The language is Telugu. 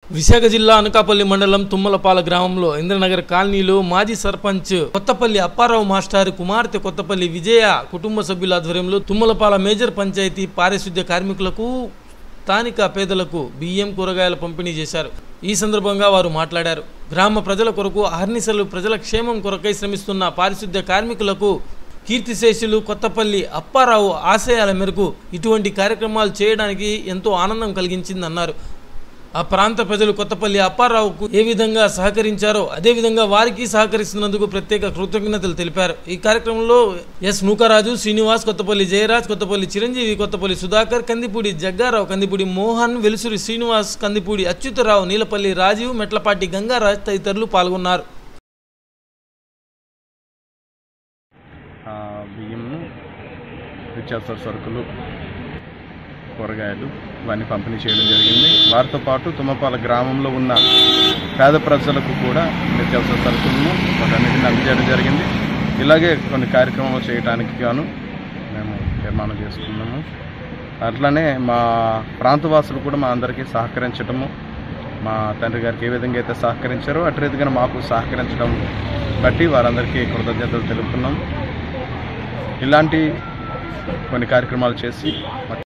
విశాఖ జిల్లా అనకాపల్లి మండలం తుమ్మలపాల గ్రామంలో ఇంద్రనగర్ కాలనీలో మాజీ సర్పంచ్ కొత్తపల్లి అప్పారావు మాస్టర్ కుమార్తె కొత్తపల్లి విజయ కుటుంబ సభ్యుల ఆధ్వర్యంలో తుమ్మలపాల మేజర్ పంచాయతీ పారిశుద్ధ్య కార్మికులకు స్థానిక పేదలకు బియ్యం కూరగాయల పంపిణీ చేశారు ఈ సందర్భంగా వారు మాట్లాడారు గ్రామ ప్రజల కొరకు అహర్నిశలు ప్రజల క్షేమం కొరకై శ్రమిస్తున్న పారిశుద్ధ్య కార్మికులకు కీర్తిశేషులు కొత్తపల్లి అప్పారావు ఆశయాల మేరకు ఇటువంటి కార్యక్రమాలు చేయడానికి ఎంతో ఆనందం కలిగించిందన్నారు ఆ ప్రాంత ప్రజలు కొత్తపల్లి అప్పారావుకు ఏ విధంగా సహకరించారో అదే విధంగా వారికి సహకరిస్తున్నందుకు ప్రత్యేక కృతజ్ఞతలు తెలిపారు ఈ కార్యక్రమంలో ఎస్ నూకరాజు శ్రీనివాస్ కొత్తపల్లి జయరాజ్ కొత్తపల్లి చిరంజీవి కొత్తపల్లి సుధాకర్ కందిపూడి జగ్గారావు కందిపూడి మోహన్ వెలుసురి శ్రీనివాస్ కందిపూడి అచ్యుతరావు నీలపల్లి రాజీవ్ మెట్లపాటి గంగారాజ్ తదితరులు పాల్గొన్నారు ఆ, బియ్యము నిత్యావసర సరుకులు కూరగాయలు ఇవన్నీ పంపిణీ చేయడం జరిగింది వారితో పాటు తుమ్మపాల గ్రామంలో ఉన్న పేద ప్రజలకు కూడా నిత్యావసర సరుకులను వాటన్నిటిని అందజేయడం జరిగింది ఇలాగే కొన్ని కార్యక్రమాలు చేయడానికి గాను మేము తీర్మానం చేసుకున్నాము అట్లనే మా ప్రాంతవాసులు కూడా మా అందరికీ సహకరించడము మా తండ్రి గారికి ఏ విధంగా అయితే సహకరించారో అటు రీతిగా మాకు సహకరించడం బట్టి వారందరికీ కృతజ్ఞతలు తెలుపుతున్నాం ఇలాంటి కొన్ని కార్యక్రమాలు చేసి